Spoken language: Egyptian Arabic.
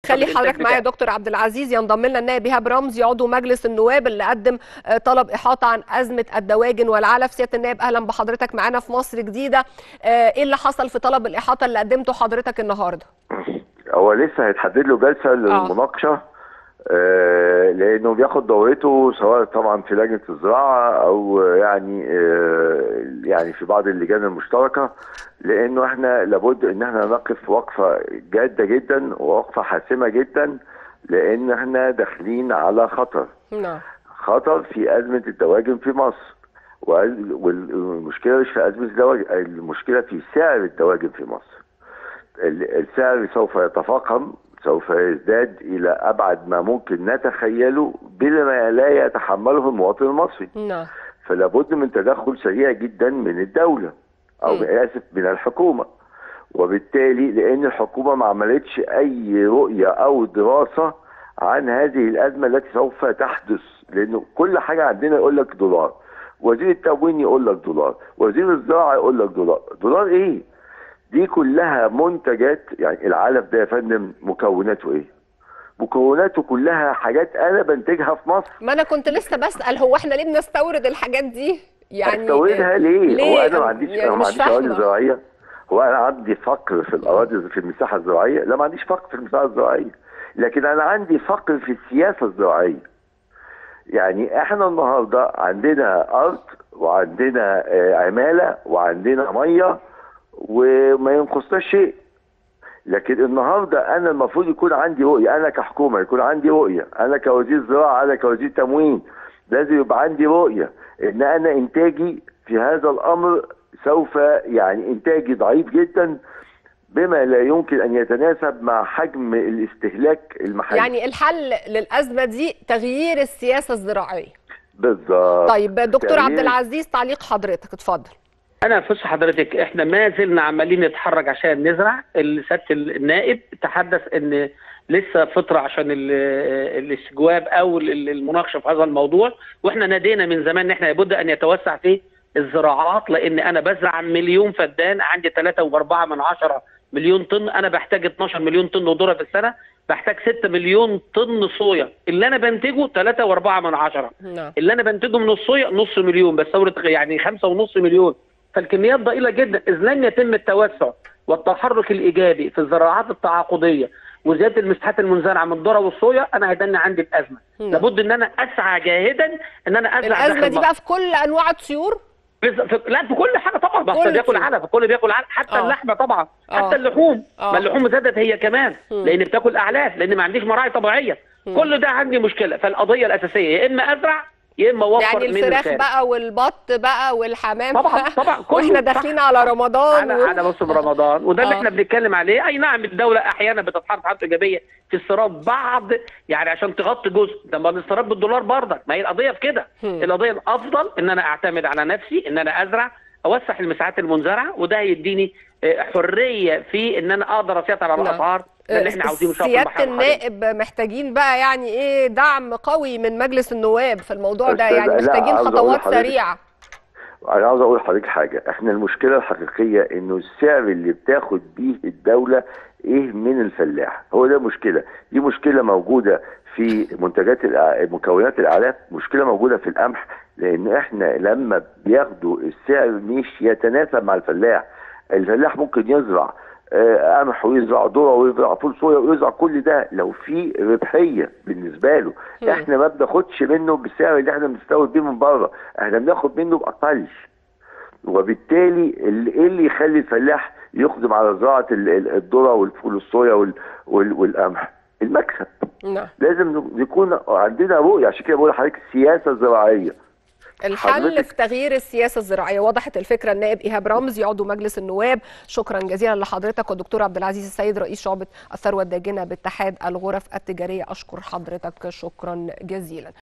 خلي الإنتاج حضرتك معايا يا بتاعه. دكتور عبد العزيز ينضم لنا النائب ايهاب رمزي عضو مجلس النواب اللي قدم آه، طلب احاطه عن ازمه الدواجن والعلف سياده النائب اهلا بحضرتك معانا في مصر جديده آه، ايه اللي حصل في طلب الاحاطه اللي قدمته حضرتك النهارده هو لسه هيتحدد له جلسه للمناقشه آه لانه بياخد دورته سواء طبعا في لجنه الزراعه او يعني آه يعني في بعض اللجان المشتركه لانه احنا لابد ان احنا نقف وقفه جاده جدا ووقفه حاسمه جدا لان احنا داخلين على خطر نعم خطر في أزمة الدواجن في مصر وال- والمشكلة مش في أزمة الدواجن المشكلة في سعر الدواجن في مصر ال- السعر سوف يتفاقم سوف يزداد إلى أبعد ما ممكن نتخيله بما لا يتحمله المواطن المصري نعم فلا بد من تدخل سريع جدا من الدولة أو مم. آسف من الحكومة وبالتالي لأن الحكومة ما عملتش أي رؤية أو دراسة عن هذه الأزمة التي سوف تحدث لأنه كل حاجة عندنا يقول لك دولار وزير التموين يقول لك دولار وزير الزراعة يقول لك دولار دولار إيه؟ دي كلها منتجات يعني العلف ده يا فندم مكوناته إيه؟ مكوناته كلها حاجات أنا بنتجها في مصر ما انا كنت لسه بسال هو احنا ليه بنستورد الحاجات دي يعني استوردها ليه؟ ليه؟ هو انا ما عنديش يعني انا ما مش عنديش اراضي فاهمة. زراعيه هو انا عندي فقر في الاراضي في المساحه الزراعيه؟ لا ما عنديش فقر في المساحه الزراعيه لكن انا عندي فقر في السياسه الزراعيه يعني احنا النهارده عندنا ارض وعندنا آه، عماله وعندنا ميه وما ينقصناش شيء لكن النهارده انا المفروض يكون عندي رؤيه انا كحكومه يكون عندي رؤيه انا كوزير زراعه انا كوزير تموين لازم يبقى عندي رؤيه ان انا انتاجي في هذا الامر سوف يعني انتاجي ضعيف جدا بما لا يمكن ان يتناسب مع حجم الاستهلاك المحلي يعني الحل للازمه دي تغيير السياسه الزراعيه بالظبط طيب دكتور عبد تغيير- العزيز تعليق حضرتك اتفضل انا بص حضرتك احنا ما زلنا عمالين نتحرك عشان نزرع سياده النائب تحدث ان لسه فتره عشان ال- الاستجواب او ال- المناقشه في هذا الموضوع واحنا نادينا من زمان ان احنا لابد ان يتوسع في الزراعات لان انا بزرع مليون فدان عندي 3.4 من عشرة مليون طن انا بحتاج 12 مليون طن ذره في السنه بحتاج 6 مليون طن صويا اللي انا بنتجه 3.4 من عشرة نعم اللي انا بنتجه من الصويا نص مليون بس ثوره يعني خمسة ونص مليون فالكميات ضئيله جدا اذ لم يتم التوسع والتحرك الايجابي في الزراعات التعاقديه وزياده المساحات المنزرعه من الذره والصويا انا هيدني عندي الازمه مم. لابد ان انا اسعى جاهدا ان انا ازرع الازمه داخل دي مصر. بقى في كل انواع الطيور بز- في- لا في كل حاجه طبعا بس كل بياكل شيء. علف الكل بياكل علف حتى آه. اللحمه طبعا آه. حتى اللحوم آه. ما اللحوم زادت هي كمان مم. لان بتاكل اعلاف لان ما عنديش مراعي طبيعيه مم. كل ده عندي مشكله فالقضيه الاساسيه يا اما ازرع يا اما اوفر يعني من الفراخ الخارج. بقى والبط بقى والحمام طبعا طبعا كله واحنا صح. داخلين على رمضان على على موسم رمضان وده اللي آه. احنا بنتكلم عليه اي نعم الدوله احيانا بتتحرك حركه ايجابيه في استيراد بعض يعني عشان تغطي جزء ده ما الاستيراد بالدولار برضك ما هي القضيه في كده هم. القضيه الافضل ان انا اعتمد على نفسي ان انا ازرع اوسع المساحات المنزرعه وده هيديني آه، حريه في ان انا اقدر اسيطر على نعم. الاسعار ده اللي احنا عاوزينه شرط سياده البحر الحالي. النائب محتاجين بقى يعني ايه دعم قوي من مجلس النواب في الموضوع ده أستاذ، يعني لا، محتاجين عاوز أقول خطوات لحضرتك- سريعه انا عاوز اقول لحضرتك حاجه احنا المشكله الحقيقيه انه السعر اللي بتاخد بيه الدوله ايه من الفلاح هو ده مشكله دي مشكله موجوده في منتجات الأ- مكونات الاعلاف مشكله موجوده في القمح لان احنا لما بياخدوا السعر مش يتناسب مع الفلاح الفلاح ممكن يزرع آه، قمح ويزرع ذره ويزرع فول صويا ويزرع كل ده لو في ربحيه بالنسبه له مم. احنا ما بناخدش منه بالسعر اللي احنا بنستورد بيه من بره احنا بناخد منه باقل وبالتالي ال- ايه اللي يخلي الفلاح يقدم على زراعه ال- ال- الذره والفول الصويا وال- وال- والقمح المكسب نعم لازم يكون عندنا رؤيه عشان كده بقول لحضرتك سياسه زراعيه الحل حضرتك- في تغيير السياسه الزراعيه وضحت الفكره النائب ايهاب رمزي عضو مجلس النواب شكرا جزيلا لحضرتك والدكتور عبد العزيز السيد رئيس شعبه الثروه الداجنه باتحاد الغرف التجاريه اشكر حضرتك شكرا جزيلا